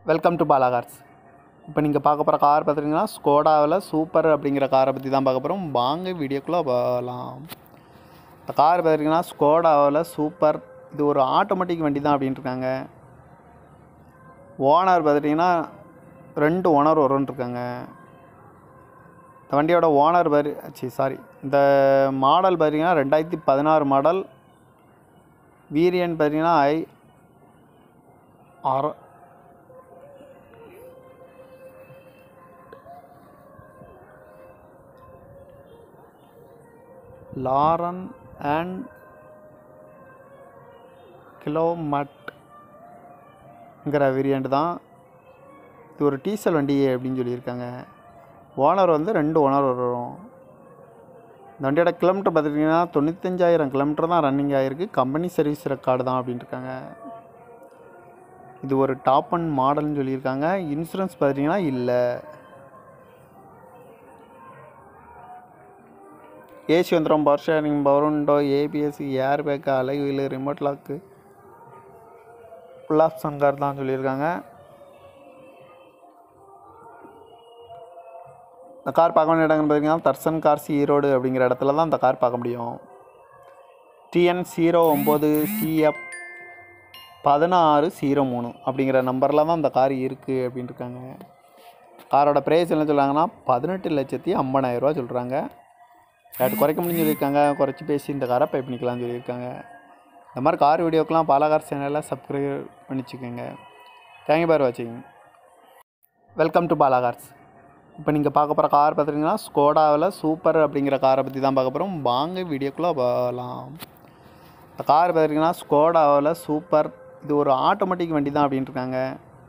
welcome to Bala cars இப்போ நீங்கள் பார்க்க போகிற கார் பார்த்துட்டிங்கன்னா ஸ்கோடாவில் சூப்பர் அப்படிங்கிற காரை பற்றி தான் பார்க்க போகிறோம் வாங்க வீடியோக்குள்ளே போகலாம் இந்த கார் பார்த்துட்டிங்கன்னா ஸ்கோடாவில் சூப்பர் இது ஒரு ஆட்டோமேட்டிக் வண்டி தான் அப்படின்ட்டு இருக்காங்க ஓனர் பார்த்துட்டிங்கன்னா ரெண்டு ஓனர் வரும்னு இருக்காங்க இந்த வண்டியோட ஓனர் பாரு சி சாரி இந்த மாடல் பார்த்தீங்கன்னா ரெண்டாயிரத்தி பதினாறு மாடல் வீரியன் பார்த்தீங்கன்னா ஐ அற லாரன் அண்ட் கிலோமட்ங்கிற வேரியண்ட் தான் இது ஒரு டீசல் வண்டி அப்படின்னு சொல்லியிருக்காங்க ஓனர் வந்து ரெண்டு ஓனர் வரும் இந்த வண்டியோட கிலோமீட்டர் பார்த்துட்டிங்கன்னா தொண்ணூத்தஞ்சாயிரம் கிலோமீட்டர் தான் ரன்னிங் ஆகிருக்கு கம்பெனி சர்வீஸ் ரெக்கார்டு தான் அப்படின்ட்டு இருக்காங்க இது ஒரு டாப் அண்ட் மாடல்னு சொல்லியிருக்காங்க இன்சூரன்ஸ் பார்த்திங்கன்னா இல்லை ஏசி வந்துடும் பவர் ஷேரிங் பவர் உண்டோ ABS air bag alloy wheel remote lock full of சங்கார் தான் சொல்லியிருக்காங்க இந்த கார் பார்க்க வேண்டிய இடங்கள்னு பார்த்தீங்கன்னா தர்சன் கார்ஸ் ஈரோடு அப்படிங்கிற இடத்துல தான் இந்த கார் பார்க்க முடியும் டிஎன் ஜீரோ ஒம்பது சிஎஃப் பதினாறு ஜீரோ மூணு அப்படிங்கிற நம்பரில் தான் இந்த கார் இருக்குது அப்படின்னு இருக்காங்க காரோட ப்ரைஸ் என்ன சொல்கிறாங்கன்னா பதினெட்டு லட்சத்தி ஐம்பதாயிரரூவா சொல்கிறாங்க ரேட்டு குறைக்க முடியும்னு சொல்லியிருக்காங்க குறைச்சி பேசி இந்த காரை பை பண்ணிக்கலாம்னு சொல்லியிருக்காங்க இந்த மாதிரி கார் வீடியோக்கெலாம் பாலாகார் சேனலில் சப்ஸ்கிரைப் பண்ணிச்சுக்கோங்க தேங்க்யூ பார் வாட்சிங் வெல்கம் டு பாலாகார்ஸ் இப்போ நீங்கள் பார்க்க போகிற கார் பார்த்துட்டிங்கன்னா ஸ்கோடாவில் சூப்பர் அப்படிங்கிற காரை பற்றி தான் பார்க்க போகிறோம் வாங்க வீடியோக்குள்ளே போகலாம் இந்த கார் பார்த்துட்டிங்கன்னா ஸ்கோடாவில் சூப்பர் இது ஒரு ஆட்டோமேட்டிக் வண்டி தான் அப்படின்ட்டு இருக்காங்க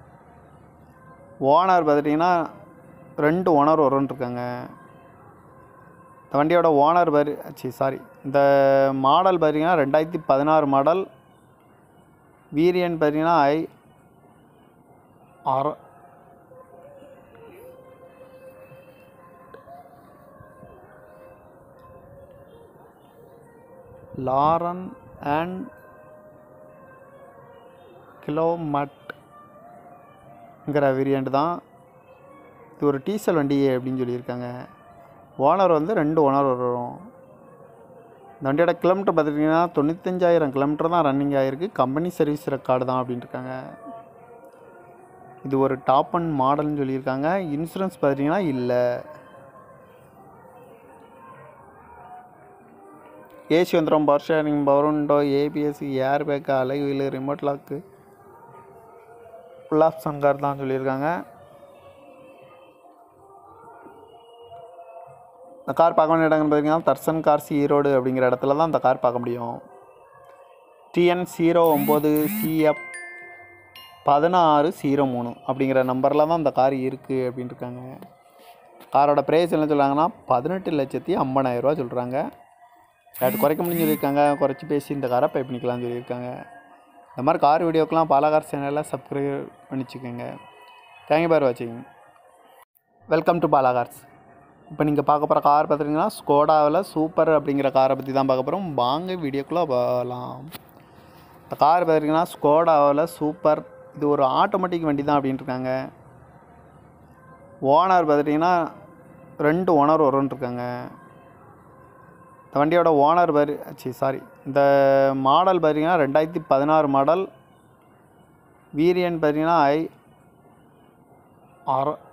ஓனர் பார்த்துட்டிங்கன்னா ரெண்டு ஓனர் வரும்னு இருக்காங்க இந்த வண்டியோட ஓனர் பாரு சி சாரி இந்த மாடல் பார்த்தீங்கன்னா ரெண்டாயிரத்தி பதினாறு மாடல் வீரியன் பார்த்தீங்கன்னா ஐ அற லாரன் அண்ட் கிலோமட்ங்கிற வேரியண்ட் தான் இது ஒரு டீசல் வண்டி அப்படின்னு சொல்லியிருக்காங்க ஓனர் வந்து ரெண்டு ஓனர் வரும் இந்த வண்டியோட கிலோமீட்டர் பார்த்துட்டிங்கன்னா தொண்ணூத்தஞ்சாயிரம் கிலோமீட்டர் தான் ரன்னிங் ஆகிருக்கு கம்பெனி சர்வீஸ் ரெக்கார்டு தான் அப்படின்ட்டு இருக்காங்க இது ஒரு டாப் அண்ட் மாடல்னு சொல்லியிருக்காங்க இன்சூரன்ஸ் பார்த்திங்கன்னா இல்லை ஏசி வந்துடும் பவர் ஷேரிங் பவர் உண்டோ ABS air bag alloy wheel remote lock full of சங்கார் தான் சொல்லியிருக்காங்க இந்த கார் பார்க்க வேண்டிய இடங்கள்னு பார்த்தீங்கன்னா தர்சன் கார்ஸ் ஈரோடு அப்படிங்கிற இடத்துல தான் இந்த கார் பார்க்க முடியும் டிஎன் ஜீரோ ஒம்பது சிஎஃப் பதினாறு ஜீரோ மூணு அப்படிங்கிற நம்பரில் தான் இந்த கார் இருக்குது அப்படின்னு இருக்காங்க காரோட ப்ரைஸ் என்ன சொல்கிறாங்கன்னா பதினெட்டு லட்சத்தி ஐம்பதாயிரரூவா சொல்கிறாங்க ரேட்டு குறைக்க முடியும்னு சொல்லியிருக்காங்க குறைச்சி பேசி இந்த காரை பை பண்ணிக்கலாம்னு சொல்லியிருக்காங்க இந்த மாதிரி கார் வீடியோக்கெலாம் பாலாகார் சேனலில் சப்ஸ்கிரைப் பண்ணிச்சுக்கோங்க தேங்க்யூ பார் வாட்சிங் வெல்கம் டு பாலாகார்ஸ் இப்போ நீங்கள் பார்க்க போகிற கார் பார்த்துட்டிங்கன்னா ஸ்கோடாவில் சூப்பர் அப்படிங்கிற காரை பற்றி தான் பார்க்க போகிறோம் வாங்க வீடியோக்குள்ளே போகலாம் இந்த கார் பார்த்திங்கன்னா ஸ்கோடாவில் சூப்பர் இது ஒரு ஆட்டோமேட்டிக் வண்டி தான் அப்படின்ட்டு இருக்காங்க ஓனர் பார்த்துட்டிங்கன்னா ரெண்டு ஓனர் வரும்னு இருக்காங்க இந்த வண்டியோட ஓனர் பாரு சி சாரி இந்த மாடல் பார்த்தீங்கன்னா ரெண்டாயிரத்தி பதினாறு மாடல் வீரியன் பார்த்தீங்கன்னா ஐ அற